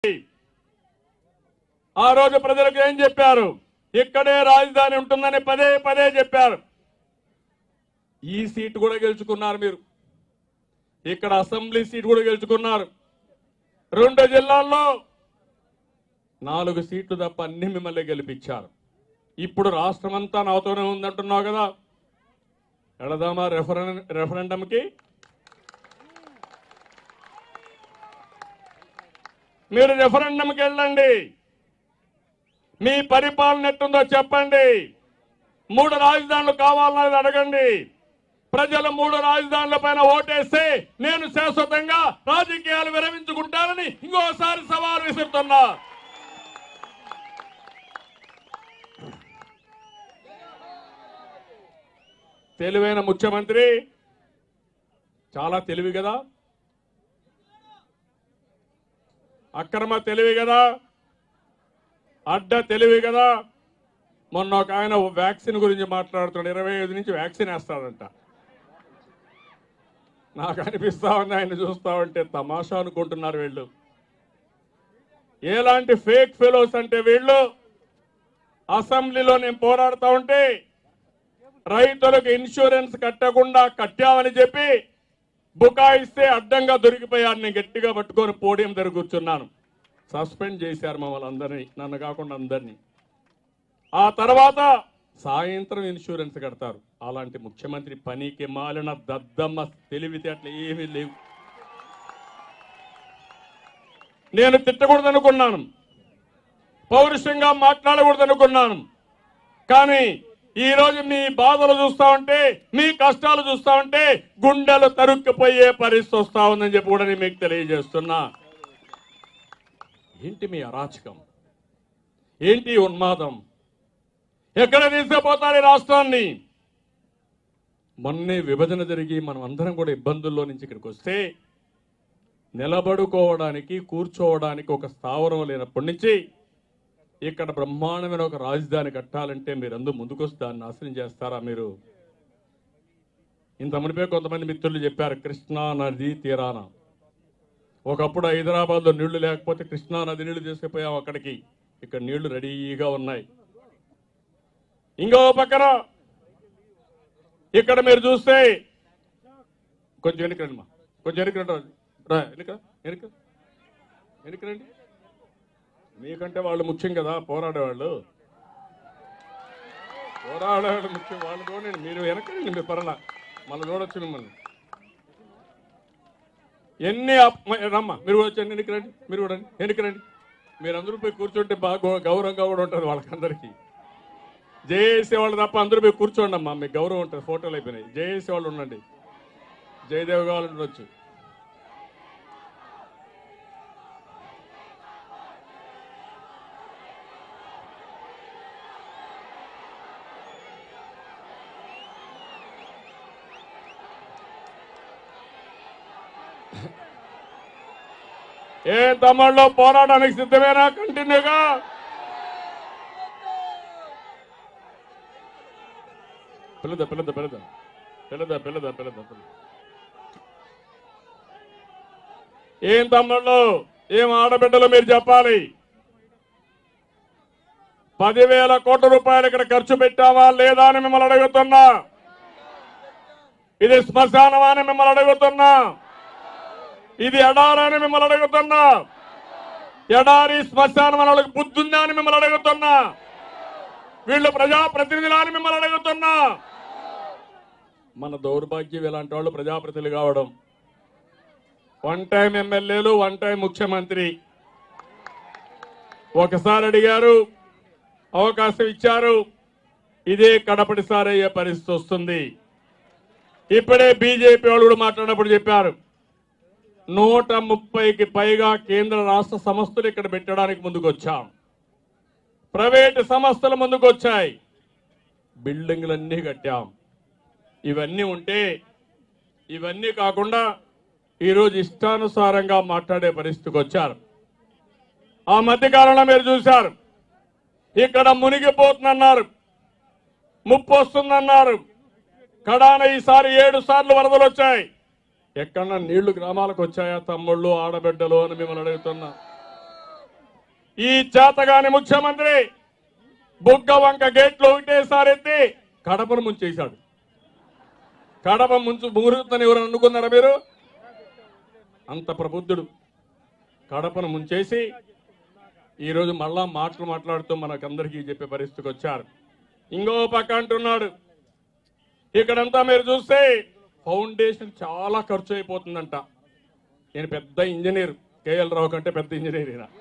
ఆ రోజు ప్రజలకు ఏం చెప్పారు ఇక్కడే రాజధాని ఉంటుందని పదే పదే చెప్పారు ఈ సీట్ కూడా గెలుచుకున్నారు మీరు ఇక్కడ అసెంబ్లీ సీట్ కూడా గెలుచుకున్నారు రెండు జిల్లాల్లో నాలుగు సీట్లు తప్ప అన్ని మిమ్మల్ని గెలిపించారు ఇప్పుడు రాష్ట్రం అంతా నాతోనే ఉందంటున్నావు కదా వెళదామా రెఫరెం రెఫరెండంకి మీరు రెఫరెండంకి వెళ్ళండి మీ పరిపాలన ఎట్టుందో చెప్పండి మూడు రాజధానులు కావాలన్నది అడగండి ప్రజలు మూడు రాజధానుల పైన ఓటేస్తే నేను శాశ్వతంగా రాజకీయాలు విరమించుకుంటానని ఇంకోసారి సవాల్ విసురుతున్నా తెలివైన ముఖ్యమంత్రి చాలా తెలివి కదా అక్రమ తెలివి కదా అడ్డ తెలివి కదా మొన్న ఒక ఆయన వ్యాక్సిన్ గురించి మాట్లాడుతున్నాడు ఇరవై ఐదు నుంచి వ్యాక్సిన్ వేస్తాడంట నాకు అనిపిస్తా ఉంది ఆయన చూస్తా ఉంటే తమాషా అనుకుంటున్నారు వీళ్ళు ఎలాంటి ఫేక్ ఫెలోస్ అంటే వీళ్ళు అసెంబ్లీలో నేను పోరాడుతా ఉంటే రైతులకు ఇన్సూరెన్స్ కట్టకుండా కట్టామని చెప్పి బుకాయిస్తే అడ్డంగా దొరికిపోయారు నేను గట్టిగా పట్టుకొని పోడియం దగ్గర కూర్చున్నాను సస్పెండ్ చేశారు మమ్మల్ని అందరినీ నన్ను కాకుండా అందరినీ ఆ తర్వాత సాయంత్రం ఇన్సూరెన్స్ కడతారు అలాంటి ముఖ్యమంత్రి పనికి మాలిన దద్దమ్మ తెలివితేటలు ఏమీ లేవు నేను తిట్టకూడదు అనుకున్నాను పౌరుషంగా మాట్లాడకూడదు అనుకున్నాను కానీ ఈ రోజు మీ బాధలు చూస్తా ఉంటే మీ కష్టాలు చూస్తా ఉంటే గుండెలు తరుక్కుపోయే పరిస్థితి వస్తా ఉందని చెప్పి కూడా నేను మీకు తెలియజేస్తున్నా ఏంటి మీ అరాచకం ఏంటి ఈ ఉన్మాదం ఎక్కడ తీసుకుపోతారు ఈ రాష్ట్రాన్ని మొన్నే విభజన జరిగి మనం అందరం కూడా ఇబ్బందుల్లో నుంచి ఇక్కడికి వస్తే నిలబడుకోవడానికి కూర్చోవడానికి ఒక స్థావరం లేనప్పటి నుంచి ఇక్కడ బ్రహ్మాండమైన ఒక రాజధాని కట్టాలంటే మీరందరూ ముందుకొచ్చి దాన్ని నాశనం చేస్తారా మీరు ఇంత మునిపే కొంతమంది మిత్రులు చెప్పారు కృష్ణా నది తీరాన ఒకప్పుడు హైదరాబాద్ లో నీళ్లు లేకపోతే కృష్ణా నది నీళ్లు తీసుకుపోయాం అక్కడికి ఇక్కడ నీళ్లు రెడీగా ఉన్నాయి ఇంకో పక్కన ఇక్కడ మీరు చూస్తే కొంచెం వెనక్కి రండి మా కొంచెం వెనక్కి రండి రా వెనక వెనక వెనక్కి రండి మీకంటే వాళ్ళు ముఖ్యం కదా పోరాడేవాళ్ళు పోరాడేవాళ్ళు ముఖ్యం వాళ్ళు చూడండి మీరు వెనకండి మీ పరల మళ్ళీ చూడొచ్చు మిమ్మల్ని ఎన్ని అప్- మ- రమ్మా మీరు కూడా వచ్చి వెనక్కి రండి మీరు కూడా రండి. వెనక్కి రండి మీరు అందరూ పోయి కూర్చుంటే బాగా గౌ- గౌరవంగా కూడా ఉంటుంది వాళ్ళకందరికీ జేఏసీ వాళ్ళు తప్ప అందరూ పోయి కూర్చోండి అమ్మా మీకు గౌరవం ఉంటుంది ఫోటోలు అయిపోయినాయి జేఏసీ వాళ్ళు ఉండండి జయదేవ్ గారు ఉండొచ్చు ఏ తమ్ముళ్ళు పోరాటానికి సిద్ధమేనా కంటిన్యూగా పిల్లద పిల్లద పిల్లద పిల్లద పిల్లద పిల్లద పిల్లద ఏం తమ్ముళ్ళు ఏం ఆడబిడ్డలు మీరు చెప్పాలి పదివేల కోట్ల రూపాయలు ఇక్కడ ఖర్చు పెట్టావా లేదా అని మిమ్మల్ని అడుగుతున్నా ఇది శ్మశానమా అని మిమ్మల్ని అడుగుతున్నా ఇది ఎడారని మిమ్మల్ని అడుగుతున్నా ఎడారి శ్మశానం అని వాళ్ళకి బుద్ధుందా అని మిమ్మల్ని అడుగుతున్నా వీళ్ళు ప్రజాప్రతినిధులా అని మిమ్మల్ని అడుగుతున్నా మన దౌర్భాగ్యం ఇలాంటి వాళ్ళు ప్రజాప్రతినిధులు కావడం వన్ టైం ఎమ్మెల్యేలు వన్ టైం ముఖ్యమంత్రి ఒకసారి అడిగారు అవకాశం ఇచ్చారు ఇదే కడపటిసారి అయ్యే పరిస్థితి వస్తుంది ఇప్పుడే బీజేపీ వాళ్ళు కూడా మాట్లాడినప్పుడు చెప్పారు నూట ముప్పైకి పైగా కేంద్ర రాష్ట్ర సంస్థలు ఇక్కడ పెట్టడానికి ముందుకు వచ్చాం ప్రైవేటు సంస్థలు ముందుకు వచ్చాయి బిల్డింగ్లన్నీ కట్టాం ఇవన్నీ ఉంటే ఇవన్నీ కాకుండా ఈరోజు ఇష్టానుసారంగా మాట్లాడే పరిస్థితికి వచ్చారు ఆ మధ్య కాలంలో మీరు చూశారు ఇక్కడ మునిగిపోతుందన్నారు ముప్పు వస్తుందన్నారు కడాన ఈసారి ఏడు సార్లు వరదలు వచ్చాయి ఎక్కడన్నా నీళ్లు గ్రామాలకు వచ్చాయా తమ్ముళ్ళు ఆడబిడ్డలు అని మిమ్మల్ని అడుగుతున్నా ఈ చేతగాని ముఖ్యమంత్రి బుగ్గ వంక గేట్లు ఒకటేసారి ఎత్తి కడపను ముంచేశాడు కడప ముంచు ముగురుతుందని ఎవరు అనుకున్నారా మీరు అంత ప్రబుద్ధుడు కడపను ముంచేసి ఈరోజు మళ్ళా మాటలు మాట్లాడుతూ మనకందరికీ చెప్పే పరిస్థితికి వచ్చారు ఇంకో పక్క అంటున్నాడు ఇక్కడంతా మీరు చూస్తే ఫౌండేషన్ చాలా ఖర్చు అయిపోతుందంట నేను పెద్ద ఇంజనీర్ కేఎల్ రావు కంటే పెద్ద ఇంజనీర్ ఈయన